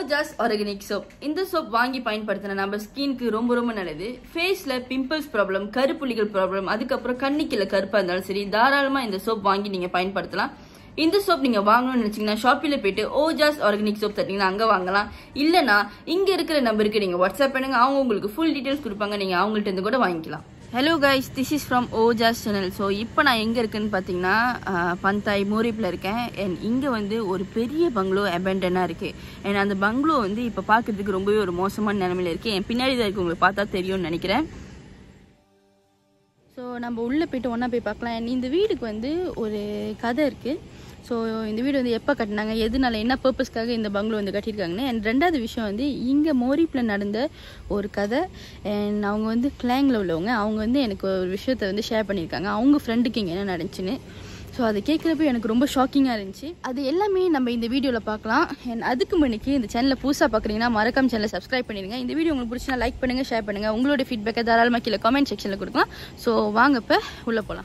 Ojas organic soap இந்த soap வாங்கி பயன்படுத்தின நம்ம ஸ்கின்க்கு ரொம்ப ரொம்ப நல்லது ஃபேஸ்ல பிம்பிள்ஸ் ப்ராப்ளம் கருப்புள்ளிகள் ப்ராப்ளம் அதுக்கப்புறம் கண்ணிக்கில கருப்பா இருந்தாலும் சரி தாராளமா இந்த சோப் வாங்கி நீங்க பயன்படுத்தலாம் இந்த சோப் நீங்க வாங்கணும்னு நினைச்சீங்கன்னா ஷாப்பில போயிட்டு ஓஜாஸ் ஆர்கானிக் சோப் தட்டிங்கன்னா அங்க வாங்கலாம் இல்லனா இங்க இருக்கிற நம்பருக்கு நீங்க வாட்ஸ்அப் பண்ணுங்க அவங்க உங்களுக்கு ஃபுல் டீடைல்ஸ் கொடுப்பாங்க நீங்க அவங்கள்ட்ட இருந்து கூட வாங்கிக்கலாம் hello guys this is from Ojas channel so இப்போ நான் எங்கே இருக்கேன்னு பார்த்தீங்கன்னா அஹ், பந்தாய் மோரிப்பில் இருக்கேன் அண்ட் இங்கே வந்து ஒரு பெரிய பங்களோ அபேண்டனாக இருக்குது அண்ட் அந்த பங்களோ வந்து இப்போ பார்க்கறதுக்கு ரொம்பவே ஒரு மோசமான நிலமையில இருக்குது என் பின்னாடி தான் இருக்கு உங்களுக்கு பார்த்தா தெரியும்னு நினைக்கிறேன் ஸோ நம்ம உள்ளே போயிட்டு ஒன்றா போய் பார்க்கலாம் And இந்த வீடுக்கு வந்து ஒரு கதை இருக்குது ஸோ இந்த வீடு வந்து எப்போ கட்டினாங்க எதனால என்ன பர்பஸ்க்காக இந்த பங்களோ வந்து கட்டியிருக்காங்கன்னு அண்ட் ரெண்டாவது விஷயம் வந்து இங்கே மோரிப்பில் நடந்த ஒரு கதை அண்ட் அவங்க வந்து கிளாங்கில் உள்ளவங்க அவங்க வந்து எனக்கு ஒரு விஷயத்தை வந்து ஷேர் பண்ணியிருக்காங்க அவங்க ஃப்ரெண்டுக்கு இங்கே என்ன நடந்துச்சுன்னு ஸோ அதை கேட்குறப்ப எனக்கு ரொம்ப ஷாக்கிங்காக இருந்துச்சு அது எல்லாமே நம்ம இந்த வீடியோவில் பார்க்கலாம் அண்ட் அதுக்கு முன்னுக்கு இந்த சேனலை புதுசாக பார்க்குறீங்கன்னா மறக்காம சேனலை சப்ஸ்கிரைப் பண்ணிடுங்க இந்த வீடியோ உங்களுக்கு பிடிச்சினா லைக் பண்ணுங்கள் ஷேர் பண்ணுங்கள் உங்களோட ஃபீட்பேக்கை தாராளமாக கீழே கமெண்ட் செக்ஷனில் கொடுக்கலாம் ஸோ வாங்க இப்போ உள்ளே போகலாம்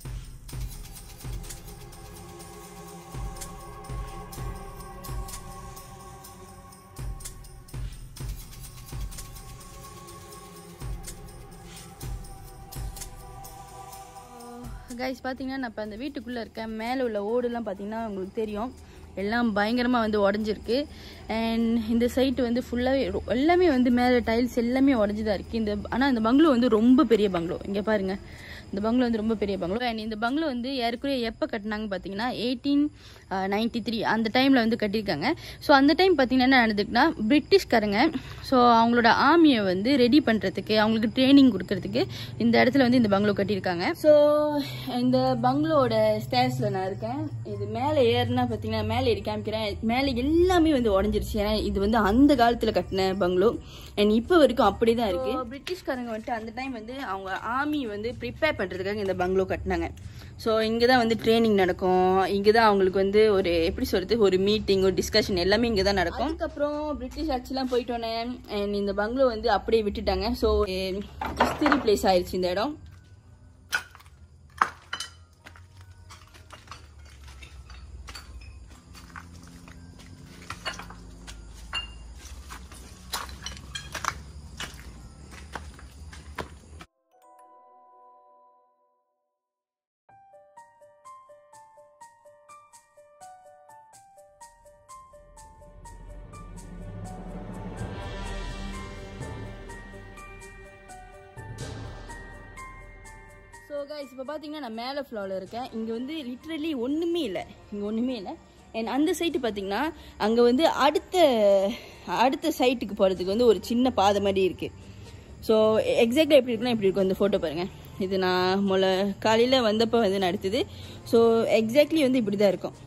கைஸ் பார்த்தீங்கன்னா நான் இப்போ அந்த வீட்டுக்குள்ளே இருக்கேன் மேலே உள்ள ஓடுலாம் பார்த்தீங்கன்னா உங்களுக்கு தெரியும் எல்லாம் பயங்கரமாக வந்து உடஞ்சிருக்கு அண்ட் இந்த சைட்டு வந்து ஃபுல்லாகவே எல்லாமே வந்து மேலே டைல்ஸ் எல்லாமே உடஞ்சி தான் இருக்குது இந்த ஆனால் இந்த பங்களோ வந்து ரொம்ப பெரிய பங்களோ இங்கே பாருங்கள் இந்த பங்களோ வந்து ரொம்ப பெரிய பங்களோ அண்ட் இந்த பங்களோ வந்து ஏற்கனவே எப்போ கட்டினாங்க பார்த்தீங்கன்னா எயிட்டீன் நைன்டி த்ரீ அந்த டைமில் வந்து கட்டியிருக்காங்க ஸோ அந்த டைம் பார்த்தீங்கன்னா என்ன நடந்துக்குன்னா பிரிட்டிஷ்காரங்க ஸோ அவங்களோட ஆர்மியை வந்து ரெடி பண்ணுறதுக்கு அவங்களுக்கு ட்ரைனிங் கொடுக்கறதுக்கு இந்த இடத்துல வந்து இந்த பங்களோ கட்டியிருக்காங்க ஸோ இந்த பங்களோட ஸ்டேர்ஸில் நான் இருக்கேன் இது மேலே ஏறுனா பார்த்தீங்கன்னா மேலே ஏறி காமிக்கிறேன் மேலே எல்லாமே வந்து உடஞ்சிருச்சு ஏன்னா இது வந்து அந்த காலத்தில் கட்டின பங்களோ அண்ட் இப்போ வரைக்கும் அப்படி தான் இருக்கு பிரிட்டிஷ்காரங்க வந்துட்டு அந்த டைம் வந்து அவங்க ஆர்மி வந்து ப்ரிப்பேர் பண்ணுறதுக்காக இந்த பங்களோ கட்டினாங்க ஸோ இங்கே தான் வந்து ட்ரைனிங் நடக்கும் இங்கே தான் அவங்களுக்கு வந்து ஒரு எப்படி சொல்றது ஒரு மீட்டிங் ஒரு டிஸ்கஷன் எல்லாமே இங்கே தான் நடக்கும் அதுக்கப்புறம் பிரிட்டிஷ் ஆட்சிலாம் போயிட்டோன்னே அண்ட் இந்த பங்களோ வந்து அப்படியே விட்டுட்டாங்க ஸோ இஸ்திரி பிளேஸ் ஆயிடுச்சு இந்த இடம் ஸோ கைஸ் இப்போ பார்த்தீங்கன்னா நான் மேலே ஃப்ளோரில் இருக்கேன் இங்கே வந்து லிட்ரலி ஒன்றுமே இல்லை இங்கே ஒன்றுமே இல்லை அண்ட் அந்த சைட்டு பார்த்தீங்கன்னா அங்கே வந்து அடுத்த அடுத்த சைட்டுக்கு போகிறதுக்கு வந்து ஒரு சின்ன பாதை மாதிரி இருக்குது ஸோ எக்ஸாக்டாக எப்படி இருக்குன்னா இப்படி இருக்கும் இந்த ஃபோட்டோ பாருங்கள் இது நான் முல காலையில் வந்தப்போ வந்து நான் எடுத்தது ஸோ எக்ஸாக்ட்லி வந்து இப்படி தான் இருக்கும்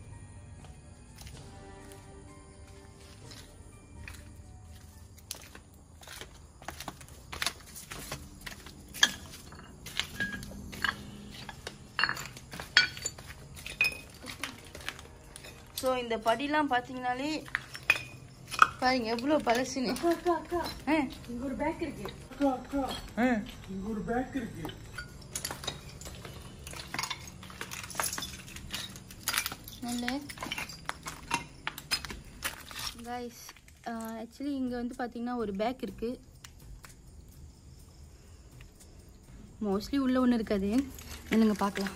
ஸோ இந்த படிலாம் பார்த்தீங்கனாலே பாருங்க எவ்வளோ பழசுன்னு ஆ இங்க ஒரு பேக் இருக்கு இங்க ஒரு பேக் இருக்கு நல்ல கைஸ் ஆக்சுவலி இங்கே வந்து பார்த்தீங்கன்னா ஒரு பேக் இருக்கு மோஸ்ட்லி உள்ள ஒன்று இருக்காது என்னங்க பார்க்கலாம்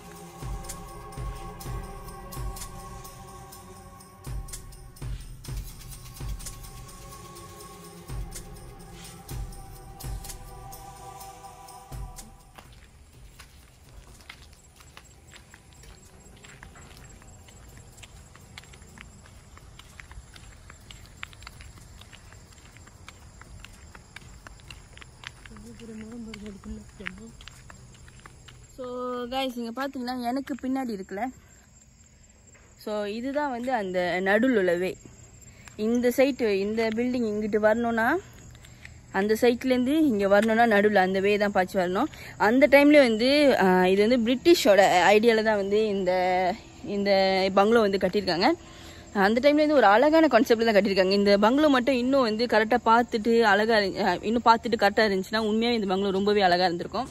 ஸோ கைஸ் இங்கே பார்த்தீங்கன்னா எனக்கு பின்னாடி இருக்குல்ல ஸோ இதுதான் வந்து அந்த நடுவில் உள்ளவே இந்த சைட்டு இந்த பில்டிங் இங்கிட்டு வரணும்னா அந்த சைட்லேருந்து இங்கே வரணும்னா நடுவில் அந்த வே தான் பாய்ச்சி வரணும் அந்த டைம்லேயே வந்து ஆஹ், இது வந்து பிரிட்டிஷோட ஐடியாவில் தான் வந்து இந்த இந்த பங்களோ வந்து கட்டியிருக்காங்க அந்த டைம்ல வந்து ஒரு அழகான கான்செப்ட்ல தான் கட்டியிருக்காங்க இந்த பங்களோ மட்டும் இன்னும் வந்து கரெக்டாக பார்த்துட்டு அழகா இரு- ஆஹ், இன்னும் பார்த்துட்டு கரெக்டாக இருந்துச்சுன்னா உண்மையாகவே இந்த பங்களோ ரொம்பவே அழகாக இருந்திருக்கும்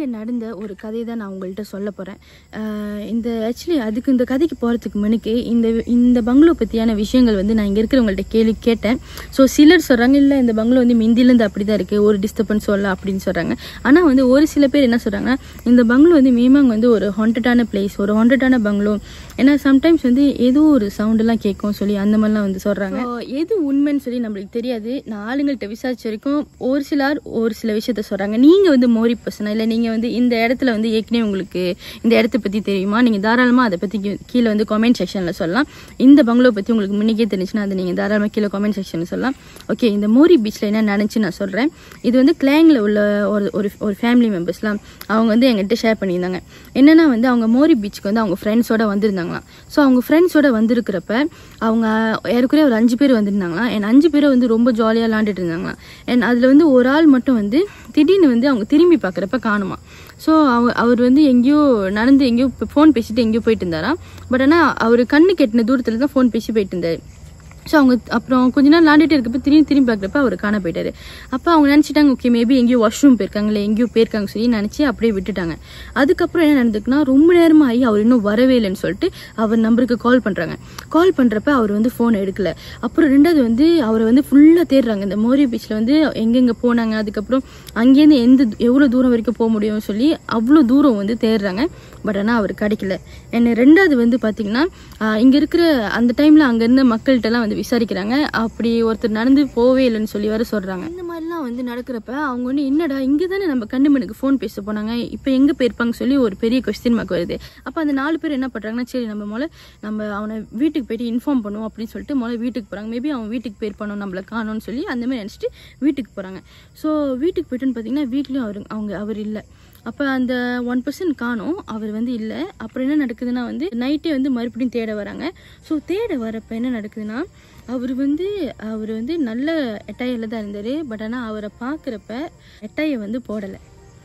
இங்கே நடந்த ஒரு கதையை தான் நான் உங்கள்கிட்ட சொல்ல போகிறேன் இந்த ஆக்சுவலி அதுக்கு இந்த கதைக்கு போகிறதுக்கு முன்னுக்கு இந்த இந்த பங்களோ பற்றியான விஷயங்கள் வந்து நான் இங்கே இருக்கிறவங்கள்ட்ட கேள்வி கேட்டேன் ஸோ சிலர் சொல்கிறாங்க இல்லை இந்த பங்களோ வந்து மிந்திலேருந்து அப்படி தான் இருக்குது ஒரு டிஸ்டர்பன்ஸ் சொல்லலாம் அப்படின்னு சொல்கிறாங்க ஆனால் வந்து ஒரு சில பேர் என்ன சொல்கிறாங்கன்னா இந்த பங்களோ வந்து மேமாங் வந்து ஒரு ஹாண்டடான பிளேஸ் ஒரு ஹாண்டடான பங்களோ ஏன்னா சம்டைம்ஸ் வந்து ஏதோ ஒரு சவுண்டெல்லாம் கேட்கும் சொல்லி அந்த மாதிரிலாம் வந்து சொல்கிறாங்க எது உண்மைன்னு சொல்லி நம்மளுக்கு தெரியாது நான் ஆளுங்கள்ட்ட விசாரிச்ச வரைக்கும் ஒரு சிலர் ஒரு சில விஷயத்த சொல்கிறாங்க நீங்கள் வந்து மோரி பர்சனா இல்லை நீங்கள் வந்து இந்த இடத்துல வந்து ஏற்கனவே உங்களுக்கு இந்த இடத்த பற்றி தெரியுமா நீங்கள் தாராளமாக அதை பற்றி கீழே வந்து கமெண்ட் செக்ஷனில் சொல்லலாம் இந்த பங்களோ பற்றி உங்களுக்கு முன்னிக்கே தெரிஞ்சுன்னா அதை நீங்கள் தாராளமாக கீழே கமெண்ட் செக்ஷனில் சொல்லலாம் ஓகே இந்த மோரி பீச்சில் என்ன நடந்துச்சு நான் சொல்கிறேன் இது வந்து கிளாங்கில் உள்ள ஒரு ஒரு ஒரு ஃபேமிலி மெம்பர்ஸ்லாம் அவங்க வந்து எங்கிட்ட ஷேர் பண்ணியிருந்தாங்க என்னன்னா வந்து அவங்க மோரி பீச்சுக்கு வந்து அவங்க ஃப்ரெண்ட்ஸோட வந்திருந்தாங்களாம் ஸோ அவங்க ஃப்ரெண்ட்ஸோட வந்திருக்கிறப்ப அவங்க ஏறக்குறைய ஒரு அஞ்சு பேர் வந்திருந்தாங்களாம் என் அஞ்சு பேரும் வந்து ரொம்ப ஜாலியாக விளாண்டுட்டு இருந்தாங்களாம் அண்ட் அதில் வந்து ஒரு ஆள் மட்டும் வந்து திடீர்னு வந்து அவங்க திரும்பி பார்க்குறப்ப காணுமா ஸோ அவர் அவர் வந்து எங்கேயோ நடந்து எங்கேயோ ஃபோன் பேசிட்டு எங்கேயோ போயிட்டு இருந்தாராம் பட் ஆனால் அவர் கண்ணு கெட்டின தூரத்தில் தான் ஃபோன் பேசி போயிட்டு இருந்தார் ஸோ அவங்க அப்புறம் கொஞ்ச நேரம் விளாண்டுட்டு இருக்கப்ப திரும்பி திரும்பி பார்க்குறப்ப அவர் காண போயிட்டாரு அப்போ அவங்க நினச்சிட்டாங்க ஓகே மேபி எங்கேயோ வாஷ்ரூம் போயிருக்காங்க இல்லை எங்கேயோ போயிருக்காங்க சொல்லி நினச்சி அப்படியே விட்டுட்டாங்க அதுக்கப்புறம் என்ன நடந்துக்குன்னா ரொம்ப நேரமாக ஆகி அவர் இன்னும் வரவே இல்லைன்னு சொல்லிட்டு அவர் நம்பருக்கு கால் பண்ணுறாங்க கால் பண்ணுறப்ப அவர் வந்து ஃபோன் எடுக்கல அப்புறம் ரெண்டாவது வந்து அவரை வந்து ஃபுல்லாக தேடுறாங்க இந்த மோரி பீச்சில் வந்து எங்கெங்கே போனாங்க அதுக்கப்புறம் அங்கேருந்து எந்த எவ்வளோ தூரம் வரைக்கும் போக முடியும்னு சொல்லி அவ்வளோ தூரம் வந்து தேடுறாங்க பட் ஆனால் அவர் கிடைக்கல என்ன ரெண்டாவது வந்து பார்த்தீங்கன்னா இங்கே இருக்கிற அந்த டைமில் அங்கே இருந்த மக்கள்கிட்டலாம் வந்து விசாரிக்கிறாங்க அப்படி ஒருத்தர் நடந்து போவே இல்லைன்னு சொல்லி வர சொல்கிறாங்க இந்த மாதிரிலாம் வந்து நடக்கிறப்ப அவங்க வந்து என்னடா இங்கே தானே நம்ம கண்டுமனுக்கு ஃபோன் பேச போனாங்க இப்போ எங்கே போயிருப்பாங்க சொல்லி ஒரு பெரிய கொஸ்டின் மார்க் வருது அப்போ அந்த நாலு பேர் என்ன பண்ணுறாங்கன்னா சரி நம்ம முதல்ல நம்ம அவனை வீட்டுக்கு போயிட்டு இன்ஃபார்ம் பண்ணுவோம் அப்படின்னு சொல்லிட்டு முதல்ல வீட்டுக்கு போகிறாங்க மேபி அவன் வீட்டுக்கு போயிருப்பானோ நம்மளை காணோம்னு சொல்லி அந்த மாதிரி நினச்சிட்டு வீட்டுக்கு போகிறாங்க ஸோ வீட்டுக்கு போயிட்டுன்னு பார்த்தீங்கன்னா வீட்லேயும் அவர் அவங்க அவர் இல்லை அப்போ அந்த ஒன் பர்சன்ட் காணும் அவர் வந்து இல்லை அப்புறம் என்ன நடக்குதுன்னா வந்து நைட்டே வந்து மறுபடியும் தேட வராங்க ஸோ தேட வரப்போ என்ன நடக்குதுன்னா அவர் வந்து அவர் வந்து நல்ல எட்டாயில் தான் இருந்தார் பட் ஆனால் அவரை பார்க்குறப்ப எட்டாயை வந்து போடலை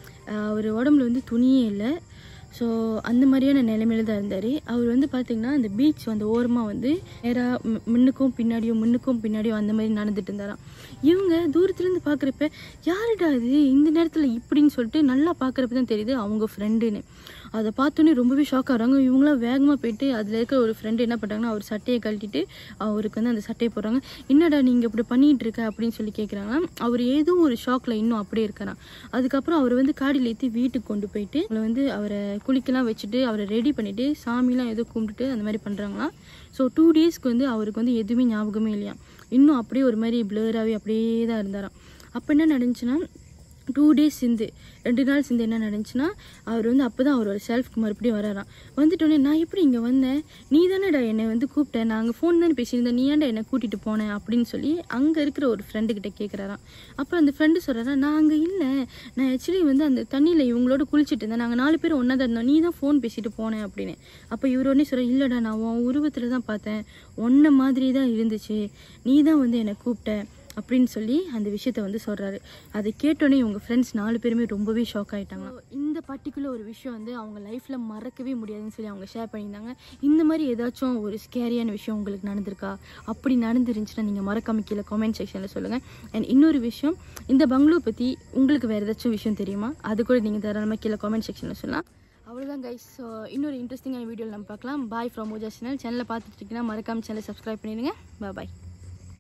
அவர் உடம்புல வந்து துணியே இல்லை ஸோ அந்த மாதிரியான நிலைமையில தான் இருந்தார் அவர் வந்து பார்த்திங்கன்னா அந்த பீச் அந்த ஓரமாக வந்து நேராக முன்னுக்கும் பின்னாடியும் முன்னுக்கும் பின்னாடியும் அந்த மாதிரி நடந்துட்டு இருந்தாராம் இவங்க தூரத்துலேருந்து பார்க்குறப்ப யாருடா இது இந்த நேரத்தில் இப்படின்னு சொல்லிட்டு நல்லா பார்க்குறப்ப தான் தெரியுது அவங்க ஃப்ரெண்டுன்னு அதை பார்த்தோன்னே ரொம்பவே ஷாக் ஆகிறாங்க இவங்களாம் வேகமாக போயிட்டு அதில் இருக்கிற ஒரு ஃப்ரெண்டு என்ன பண்ணுறாங்கன்னா அவர் சட்டையை கழட்டிட்டு அவருக்கு வந்து அந்த சட்டையை போடுறாங்க என்னடா நீங்கள் இப்படி பண்ணிகிட்டு இருக்க அப்படின்னு சொல்லி கேட்குறாங்க அவர் ஏதோ ஒரு ஷாக்கில் இன்னும் அப்படியே இருக்கிறான் அதுக்கப்புறம் அவர் வந்து காடியில் ஏற்றி வீட்டுக்கு கொண்டு போயிட்டு அவளை வந்து அவரை குளிக்கெல்லாம் வச்சுட்டு அவரை ரெடி பண்ணிவிட்டு சாமிலாம் ஏதோ கும்பிட்டுட்டு அந்த மாதிரி பண்ணுறாங்களாம் ஸோ டூ டேஸ்க்கு வந்து அவருக்கு வந்து எதுவுமே ஞாபகமே இல்லையா இன்னும் அப்படியே ஒரு மாதிரி பிளராகவே அப்படியே தான் இருந்தாராம் அப்போ என்ன நடந்துச்சுன்னா டூ டேஸ் சிந்து ரெண்டு நாள் சிந்து என்ன நடந்துச்சுன்னா அவர் வந்து அப்போ தான் அவரோட செல்ஃப்க்கு மறுபடியும் வராராம் வந்துட்டோன்னே நான் எப்படி இங்கே வந்தேன் நீ தானேடா என்னை வந்து கூப்பிட்டேன் நாங்கள் ஃபோன் தானே பேசியிருந்தேன் நீ ஏன்டா என்னை கூட்டிகிட்டு போனேன் அப்படின்னு சொல்லி அங்கே இருக்கிற ஒரு ஃப்ரெண்டுக்கிட்ட கேட்குறாராம் அப்புறம் அந்த ஃப்ரெண்டு சொல்கிறாரா நான் அங்கே இல்லை நான் ஆக்சுவலி வந்து அந்த தண்ணியில் இவங்களோட குளிச்சுட்டு இருந்தேன் நாங்கள் நாலு பேர் ஒன்றா தான் இருந்தோம் நீ தான் ஃபோன் பேசிட்டு போனேன் அப்படின்னு அப்போ இவர் உடனே சொல்கிற இல்லைடா நான் உன் உருவத்தில் தான் பார்த்தேன் ஒன்றை மாதிரி தான் இருந்துச்சு நீ தான் வந்து என்னை கூப்பிட்ட அப்படின்னு சொல்லி அந்த விஷயத்த வந்து சொல்கிறாரு அதை கேட்டோன்னே இவங்க ஃப்ரெண்ட்ஸ் நாலு பேருமே ரொம்பவே ஷாக் ஆகிட்டாங்க இந்த பர்டிகுலர் ஒரு விஷயம் வந்து அவங்க லைஃப்பில் மறக்கவே முடியாதுன்னு சொல்லி அவங்க ஷேர் பண்ணியிருந்தாங்க இந்த மாதிரி ஏதாச்சும் ஒரு ஸ்கேரியான விஷயம் உங்களுக்கு நடந்திருக்கா அப்படி நடந்துருந்துச்சுன்னா நீங்கள் மறக்காம கீழே கமெண்ட் செக்ஷனில் சொல்லுங்கள் அண்ட் இன்னொரு விஷயம் இந்த பங்களூ பற்றி உங்களுக்கு வேறு ஏதாச்சும் விஷயம் தெரியுமா அது கூட நீங்கள் தாராளமாக கீழே கமெண்ட் செக்ஷனில் சொல்லலாம் அவ்வளோதான் கைஸ் ஸோ இன்னொரு இன்ட்ரெஸ்டிங்கான வீடியோவில் நம்ம பார்க்கலாம் பாய் ஃப்ரம் ஓஜா சேனல் சேனலில் பார்த்துட்டு இருக்கீங்கன்னா மறக்காம சேனலை சப்ஸ்கிரைப் பண்ணிடுங்க பாய்